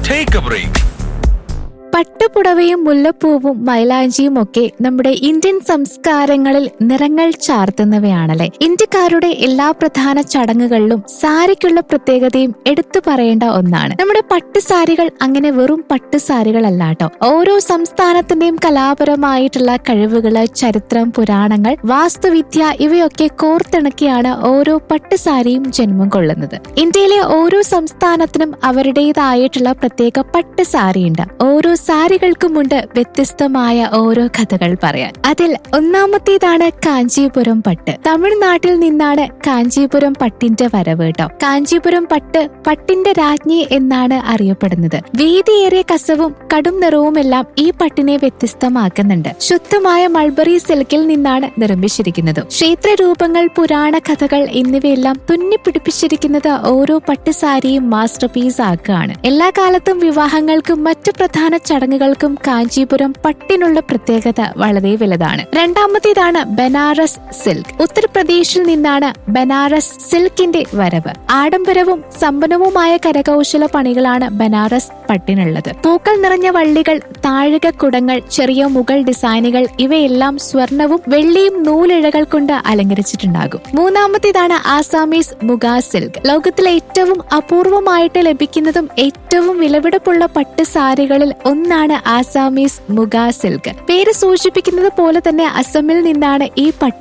take a break പട്ടുപുടവയും മുല്ലപ്പൂവും മൈലാഞ്ചിയും ഒക്കെ നമ്മുടെ ഇന്ത്യൻ സംസ്കാരങ്ങളിൽ നിറങ്ങൾ ചാർത്തുന്നവയാണല്ലേ ഇന്ത്യക്കാരുടെ എല്ലാ പ്രധാന ചടങ്ങുകളിലും സാരിക്കുള്ള പ്രത്യേകതയും എടുത്തു പറയേണ്ട ഒന്നാണ് നമ്മുടെ പട്ടുസാരികൾ അങ്ങനെ വെറും പട്ടുസാരികളല്ല കേട്ടോ ഓരോ സംസ്ഥാനത്തിന്റെയും കലാപരമായിട്ടുള്ള കഴിവുകള് ചരിത്രം പുരാണങ്ങൾ വാസ്തുവിദ്യ ഇവയൊക്കെ കോർത്തിണക്കിയാണ് ഓരോ പട്ടുസാരിയും ജന്മം കൊള്ളുന്നത് ഇന്ത്യയിലെ ഓരോ സംസ്ഥാനത്തിനും അവരുടേതായിട്ടുള്ള പ്രത്യേക പട്ടുസാരിയുണ്ട് ഓരോ സാരികൾക്കുമുണ്ട് വ്യത്യസ്തമായ ഓരോ കഥകൾ പറയാൻ അതിൽ ഒന്നാമത്തേതാണ് കാഞ്ചീപുരം പട്ട് തമിഴ്നാട്ടിൽ നിന്നാണ് കാഞ്ചീപുരം പട്ടിന്റെ വരവ് കേട്ടോ കാഞ്ചീപുരം പട്ട് പട്ടിന്റെ രാജ്ഞി എന്നാണ് അറിയപ്പെടുന്നത് വീതിയേറിയ കസവും കടും നിറവുമെല്ലാം ഈ പട്ടിനെ വ്യത്യസ്തമാക്കുന്നുണ്ട് ശുദ്ധമായ മൾബറി സിൽക്കിൽ നിന്നാണ് നിർമ്മിച്ചിരിക്കുന്നത് ക്ഷേത്രരൂപങ്ങൾ പുരാണ കഥകൾ എന്നിവയെല്ലാം തുന്നിപ്പിടിപ്പിച്ചിരിക്കുന്നത് ഓരോ പട്ടുസാരിയും മാസ്റ്റർ പീസ് ആക്കുകയാണ് എല്ലാ കാലത്തും വിവാഹങ്ങൾക്കും മറ്റു പ്രധാന ചടങ്ങുകൾക്കും കാഞ്ചീപുരം പട്ടിനുള്ള പ്രത്യേകത വളരെ വലുതാണ് രണ്ടാമത്തേതാണ് ബനാറസ് സിൽക്ക് ഉത്തർപ്രദേശിൽ നിന്നാണ് ബനാറസ് സിൽക്കിന്റെ വരവ് ആഡംബരവും സമ്പന്നവുമായ കരകൗശല പണികളാണ് ബനാറസ് പട്ടിനുള്ളത് പൂക്കൾ നിറഞ്ഞ വള്ളികൾ താഴികക്കുടങ്ങൾ ചെറിയ മുകൾ ഡിസൈനുകൾ ഇവയെല്ലാം സ്വർണവും വെള്ളിയും നൂലിഴകൾ കൊണ്ട് അലങ്കരിച്ചിട്ടുണ്ടാകും മൂന്നാമത്തേതാണ് ആസാമീസ് മുഗാ സിൽക്ക് ലോകത്തിലെ ഏറ്റവും അപൂർവമായിട്ട് ലഭിക്കുന്നതും ഏറ്റവും വിലപിടിപ്പുള്ള പട്ട് സാരികളിൽ ഒന്നാണ് ആസാമീസ് മുഗാ സിൽക്ക് പേര് സൂചിപ്പിക്കുന്നത് പോലെ തന്നെ അസമിൽ നിന്നാണ് ഈ പട്ട്